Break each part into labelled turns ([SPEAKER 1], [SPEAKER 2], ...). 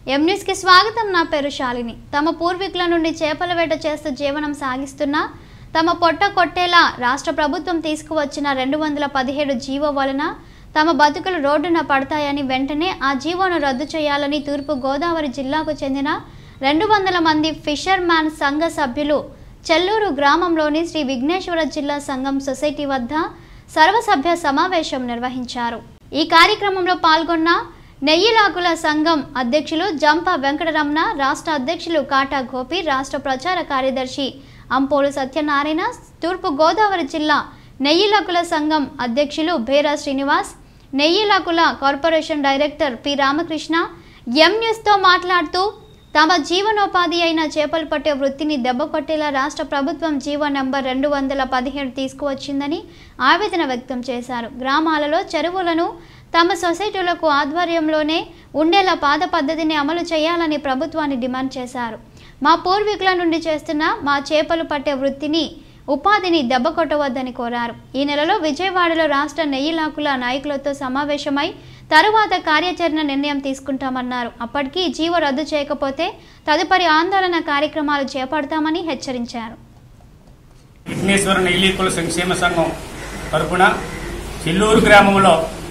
[SPEAKER 1] ఎం న్యూస్కి స్వాగతం నా పేరు శాలిని తమ పూర్వీకుల నుండి చేపల వేట చేస్తూ జీవనం సాగిస్తున్న తమ పొట్ట కొట్టేలా రాష్ట్ర ప్రభుత్వం తీసుకువచ్చిన రెండు వందల పదిహేడు జీవో వలన తమ బతుకులు రోడ్డున పడతాయని వెంటనే ఆ జీవోను రద్దు చేయాలని తూర్పు గోదావరి జిల్లాకు చెందిన రెండు వందల మంది ఫిషర్ మ్యాన్ సంఘ సభ్యులు చెల్లూరు గ్రామంలోని శ్రీ విఘ్నేశ్వర జిల్లా సంఘం సొసైటీ వద్ద సర్వసభ్య సమావేశం నిర్వహించారు ఈ కార్యక్రమంలో పాల్గొన్న నెయ్యిలాకుల సంఘం అధ్యక్షులు జంప వెంకటరమణ రాష్ట్ర అధ్యక్షులు కాటా గోపి రాష్ట్ర ప్రచార కార్యదర్శి అంపోలు సత్యనారాయణ తూర్పు గోదావరి జిల్లా నెయ్యిలాకుల సంఘం అధ్యక్షులు భేరా శ్రీనివాస్ నెయ్యిలాకుల corporation director P Ramakrishna M న్యూస్తో మాట్లాడుతూ తమ జీవనోపాధి అయిన చేపలు పట్టే వృత్తిని దెబ్బకొట్టేలా రాష్ట్ర ప్రభుత్వం జీవో నంబర్ రెండు వందల పదిహేడు తీసుకువచ్చిందని ఆవేదన వ్యక్తం చేశారు గ్రామాలలో చెరువులను తమ సొసైటీలకు ఆధ్వర్యంలోనే ఉండేలా పాత పద్ధతిని అమలు చేయాలని ప్రభుత్వాన్ని డిమాండ్ చేశారు మా పూర్వీకుల నుండి చేస్తున్న మా చేపలు పట్టే వృత్తిని ఉపాధిని దెబ్బకొట్టవద్దని కోరారు ఈ నెలలో విజయవాడలో రాష్ట్ర నెయ్యిలాకుల నాయకులతో సమావేశమై తరువాత కార్యాచరణ నిర్ణయం తీసుకుంటామన్నారు అప్పటికీ జీవో రద్దు చేయకపోతే తదుపరి ఆందోళన కార్యక్రమాలు చేపడతామని హెచ్చరించారు
[SPEAKER 2] విఘ్నేశ్వర నెయ్యికుల సంక్షేమ సంఘం తరపున చెల్లూరు గ్రామంలో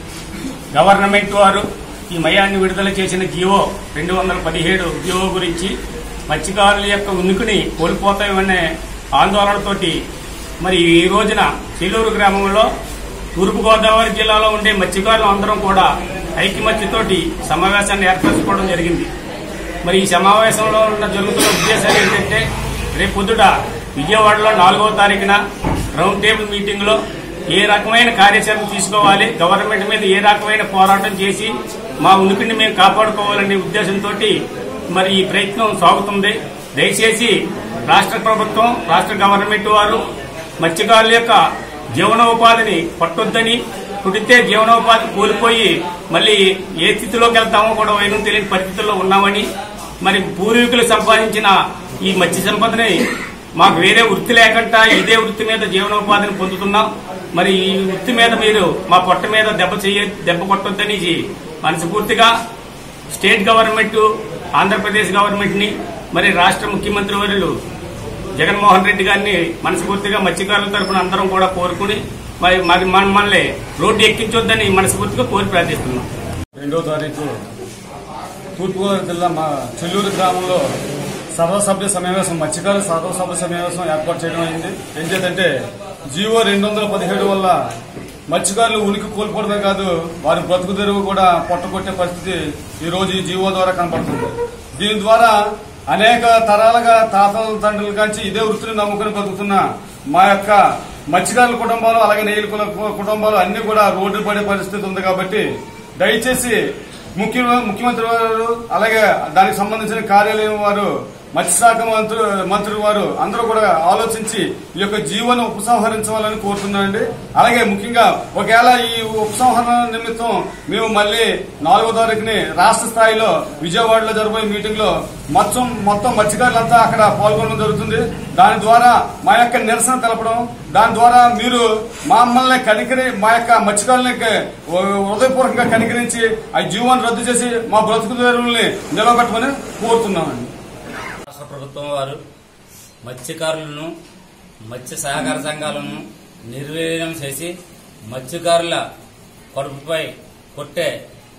[SPEAKER 2] గవర్నమెంట్ వారు ఈ మయాన్ని విడుదల చేసిన జీవో రెండు వందల పదిహేడు జీవో గురించి మత్స్యకారుల యొక్క ఉనికిని కోల్పోతామనే ఆందోళనతోటి మరి ఈ రోజున చెల్లూరు గ్రామంలో తూర్పుగోదావరి జిల్లాలో ఉండే మత్స్యకారులు అందరం కూడా ఐక్యమత్యతోటి సమావేశాన్ని ఏర్పరచుకోవడం జరిగింది మరి ఈ సమావేశంలో ఉన్న జరుగుతున్న ఉద్దేశాలు ఏంటంటే రేపు పొద్దుట విజయవాడలో నాలుగవ తారీఖున రౌండ్ టేబుల్ మీటింగ్ లో ఏ రకమైన కార్యాచరణ తీసుకోవాలి గవర్నమెంట్ మీద ఏ రకమైన పోరాటం చేసి మా ఉనికిని మేము కాపాడుకోవాలనే ఉద్దేశంతో మరి ఈ ప్రయత్నం సాగుతుంది దయచేసి రాష్ట్ర ప్రభుత్వం రాష్ట్ర గవర్నమెంట్ వారు మత్స్యకారుల యొక్క జీవనోపాధిని పట్టొద్దని పుడితే జీవనోపాధి కోల్పోయి మళ్ళీ ఏ స్థితిలోకి వెళ్తామో కూడా వైనం తెలియని పరిస్థితుల్లో ఉన్నామని మరి పూర్వీకులు సంపాదించిన ఈ మత్స్య సంపదని మాకు వేరే వృత్తి లేకుండా ఇదే వృత్తి మీద జీవనోపాధిని పొందుతున్నాం మరి ఈ వృత్తి మీద మీరు మా పొట్ట మీద దెబ్బ చెయ్య దెబ్బ కొట్టొద్దని మనస్ఫూర్తిగా స్టేట్ గవర్నమెంట్ ఆంధ్రప్రదేశ్ గవర్నమెంట్ ని మరి రాష్ట్ర ముఖ్యమంత్రి వర్యులు జగన్మోహన్ రెడ్డి గారిని మనస్ఫూర్తిగా మత్స్యకారుల తరపున అందరం కూడా కోరుకుని మరి మరి మనల్ని రోడ్డు ఎక్కించొద్దని మనస్ఫూర్తిగా కోరి ప్రార్థిస్తున్నాం
[SPEAKER 3] రెండో తారీఖు తూర్పుగోదావరి జిల్లా మా చెల్లూరు గ్రామంలో సర్వసభ్య సమావేశం మత్స్యకారుల సర్వసభ్య సమావేశం ఏర్పాటు చేయడం అయింది ఏం చేద్దంటే జీవో రెండు వందల పదిహేడు వల్ల మత్స్యకారులు ఉనికి కోల్పోవడమే కాదు వారి బ్రతుకు తెరువు కూడా పొట్టగొట్టే పరిస్థితి ఈ రోజు ఈ జీవో ద్వారా కనపడుతుంది దీని ద్వారా అనేక తరాలుగా తాతల తండ్రుల కాంచి ఇదే వృత్తిని నమ్ముకుని బతుకుతున్న మా యొక్క మత్స్యకారుల కుటుంబాలు అలాగే నెయ్యిల కుల- కుటుంబాలు అన్ని కూడా రోడ్డు పడే పరిస్థితి ఉంది కాబట్టి దయచేసి ముఖ్య ముఖ్యమంత్రి వారు అలాగే దానికి సంబంధించిన కార్యాలయం వారు మత్స్యశాఖ మంత్రి మంత్రి వారు అందరూ కూడా ఆలోచించి ఈ యొక్క జీవన ఉపసంహరించవాలని కోరుతున్నానండి అలాగే ముఖ్యంగా ఒకవేళ ఈ ఉపసంహరణ నిమిత్తం మేము మళ్ళీ నాలుగో తారీఖుని రాష్ట్ర స్థాయిలో విజయవాడలో జరగబోయే మీటింగ్ లో మొత్తం మొత్తం మత్స్యకారులంతా అక్కడ పాల్గొనడం జరుగుతుంది దాని ద్వారా మా యొక్క నిరసన తెలపడం దాని ద్వారా మీరు మమ్మల్ని కనికరి మా యొక్క మత్స్యకారులని హృదయపూర్వకంగా కనికరించి ఆ జీవాన్ని రద్దు చేసి మా బ్రతుకు తెరువుల్ని నిలబెట్టమని కోరుతున్నామండి
[SPEAKER 4] రాష్ట్ర ప్రభుత్వం వారు మత్స్యకారులను మత్స్య సహకార సంఘాలను నిర్వీర్యం చేసి మత్స్యకారుల కడుపుపై కొట్టే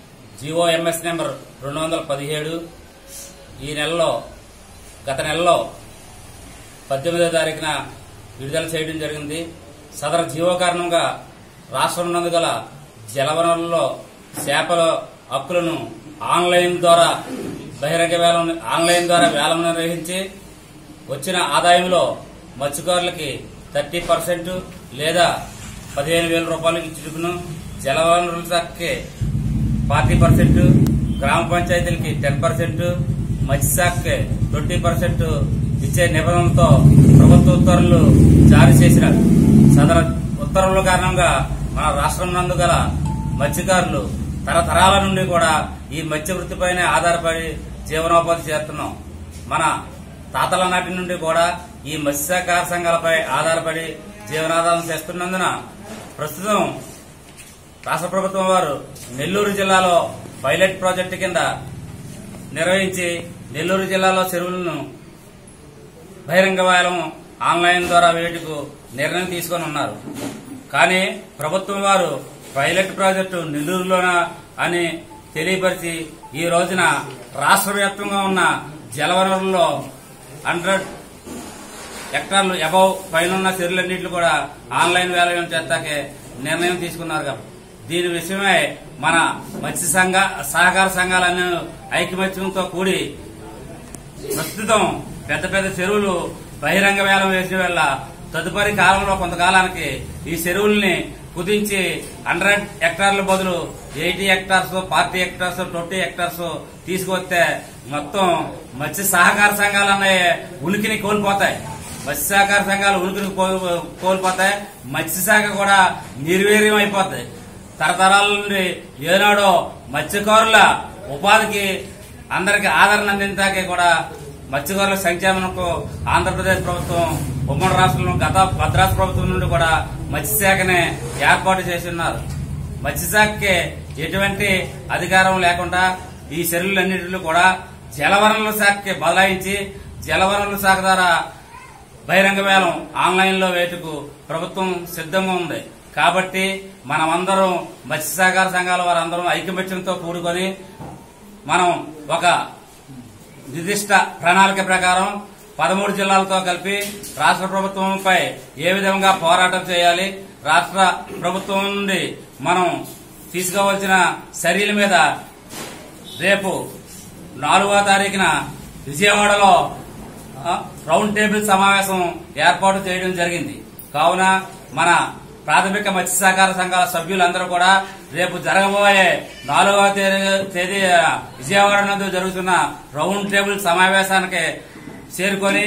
[SPEAKER 4] జీఓఎంఎస్ నెంబర్ రెండు వందల పదిహేడు ఈ నెలలో గత నెలలో పద్దెనిమిదో తారీఖున విడుదల చేయడం జరిగింది సదరు జీవో కారణంగా రాష్ట్రం నందు గల జలవనరుల్లో చేపల హక్కులను ఆన్లైన్ ద్వారా బహిరంగ వేలం ఆన్లైన్ ద్వారా వేలం నిర్వహించి వచ్చిన ఆదాయంలో మత్స్యకారులకి థర్టీ పర్సెంట్ లేదా పదిహేను వేల రూపాయలకి ఇచ్చుకును జలవనరుల శాఖకి ఫార్టీ పర్సెంట్ గ్రామ పంచాయతీలకి టెన్ పర్సెంట్ మత్స్యశాఖకి ట్వంటీ పర్సెంట్ ఇచ్చే నిబంధనలతో ప్రభుత్వ ఉత్తర్వులు జారీ చేసిన సదర ఉత్తర్వుల కారణంగా మన రాష్ట్రం నందు గల మత్స్యకారులు తరతరాల నుండి కూడా ఈ మత్స్య వృత్తిపైనే ఆధారపడి జీవనోపాధి చేస్తున్నాం మన తాతల నాటి నుండి కూడా ఈ మత్స్యకార సంఘాలపై ఆధారపడి జీవనాధారం చేస్తున్నందున ప్రస్తుతం రాష్ట్ర ప్రభుత్వం వారు నెల్లూరు జిల్లాలో పైలట్ ప్రాజెక్టు కింద నిర్వహించి నెల్లూరు జిల్లాలో చెరువులను బహిరంగ వేలం ఆన్లైన్ ద్వారా వేటుకు నిర్ణయం తీసుకొని ఉన్నారు కానీ ప్రభుత్వం వారు పైలట్ ప్రాజెక్టు నెల్లూరులోన అని తెలియపరిచి ఈ రోజున రాష్ట్ర వ్యాప్తంగా ఉన్న జలవనరుల్లో హండ్రెడ్ హెక్టార్లు అబౌవ్ పైన చెరువులన్నింటిలో కూడా ఆన్లైన్ వేలం చేస్తాకే నిర్ణయం తీసుకున్నారు కాబట్టి దీని విషయమై మన మత్స్య సంఘ సహకార సంఘాలన్నీ ఐకమత్యంతో కూడి ప్రస్తుతం పెద్ద పెద్ద చెరువులు బహిరంగ వేలం వేసిన వల్ల తదుపరి కాలంలో కొంతకాలానికి ఈ చెరువుల్ని కుదించి హండ్రెడ్ హెక్టార్ల బదులు eighty hectares forty hectares twenty hectares తీసుకొస్తే మొత్తం మత్స్య సహకార సంఘాలు అనే ఉనికిని కోల్పోతాయి మత్స్య సహకార సంఘాలు ఉనికిని కోల్- కోల్పోతాయి మత్స్య శాఖ కూడా నిర్వీర్యం అయిపోతాయి తరతరాల నుండి ఏనాడో మత్స్యకారుల ఉపాధికి అందరికి ఆదరణ అందించాకే కూడా మత్స్యకారుల సంక్షేమంకు ఆంధ్రప్రదేశ్ ప్రభుత్వం ఉమ్మడి రాష్ట్రంలో గత భద్రాసు ప్రభుత్వం నుండి కూడా మత్స్యశాఖనే ఏర్పాటు చేసి ఉన్నారు మత్స్యశాఖకి ఎటువంటి అధికారం లేకుండా ఈ చెరువులన్నింటిలో కూడా జలవనరుల శాఖకి బదలాయించి జలవనరుల శాఖ ద్వారా బహిరంగ వేలం ఆన్లైన్ లో వేటుకు ప్రభుత్వం సిద్ధంగా ఉంది కాబట్టి మనమందరం మత్స్య సహకార సంఘాల వారందరం ఐకమత్యంతో కూడుకొని మనం ఒక నిర్దిష్ట ప్రణాళిక ప్రకారం పదమూడు జిల్లాలతో కలిపి రాష్ట్ర ప్రభుత్వంపై ఏ విధంగా పోరాటం చేయాలి రాష్ట్ర ప్రభుత్వం నుండి మనం తీసుకోవాల్సిన చర్యల మీద రేపు నాలుగవ తారీఖున విజయవాడలో ఆ, రౌండ్ టేబుల్ సమావేశం ఏర్పాటు చేయడం జరిగింది కావున మన ప్రాథమిక మత్స్య సహకార సంఘాల సభ్యులందరూ కూడా రేపు జరగబోయే నాలుగవ తేదీ- తేదీ విజయవాడ నందు జరుగుతున్న రౌండ్ టేబుల్ సమావేశానికి చేరుకొని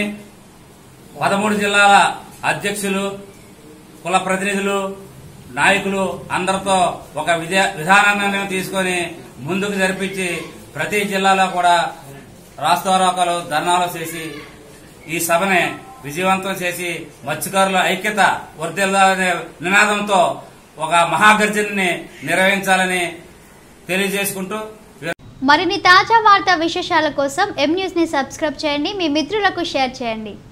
[SPEAKER 4] పదమూడు జిల్లాల అధ్యక్షులు కుల ప్రతినిధులు నాయకులు అందరితో ఒక విధా విధాన నిర్ణయం తీసుకొని ముందుకు జరిపించి ప్రతి జిల్లాలో కూడా రాస్తారోకాలు ధర్నాలు చేసి ఈ సభని విజయవంతం చేసి మత్స్యకారుల ఐక్యత వర్ధిల్లాలనే నినాదంతో ఒక మహాగర్జనని నిర్వహించాలని తెలియజేసుకుంటూ
[SPEAKER 1] మరిన్ని తాజా వార్తా విశేషాల కోసం ఎం న్యూస్ ని సబ్స్క్రైబ్ చేయండి మీ మిత్రులకు షేర్ చేయండి